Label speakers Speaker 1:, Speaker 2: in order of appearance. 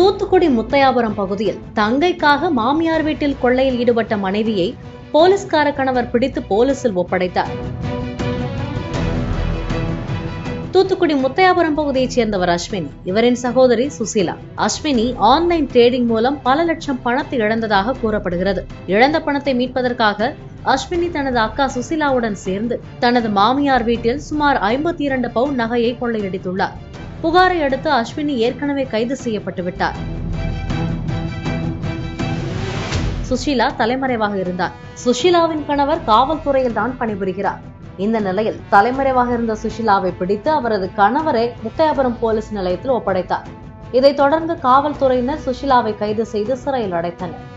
Speaker 1: தூத்துக்குடி முத்தையாபுரம் பகுதியில் தங்கைக்காக மாமியார் வீட்டில் கொள்ளையில் ஈடுபட்ட மனைவியை போலீஸ்கார கணவர் பிடித்து போலீசில் ஒப்படைத்தார் தூத்துக்குடி முத்தையாபுரம் பகுதியைச் சேர்ந்தவர் அஸ்வினி இவரின் சகோதரி சுசீலா அஸ்வினி ஆன்லைன் ட்ரேடிங் மூலம் பல லட்சம் பணத்தை இழந்ததாக கூறப்படுகிறது இழந்த பணத்தை மீட்பதற்காக அஸ்வினி தனது அக்கா சுசீலாவுடன் சேர்ந்து தனது மாமியார் வீட்டில் சுமார் ஐம்பத்தி இரண்டு பவுன் நகையை கொள்ளையடித்துள்ளார் புகாரை அடுத்து அஸ்வினி ஏற்கனவே கைது செய்யப்பட்டு விட்டார் சுஷீலா தலைமறைவாக இருந்தார் சுஷீலாவின் கணவர் காவல்துறையில் தான் பணிபுரிகிறார் இந்த நிலையில் தலைமறைவாக இருந்த சுஷிலாவை பிடித்து அவரது கணவரை முத்தையாபுரம் போலீஸ் நிலையத்தில் ஒப்படைத்தார் இதைத் தொடர்ந்து காவல்துறையினர் சுஷிலாவை கைது செய்து சிறையில் அடைத்தனர்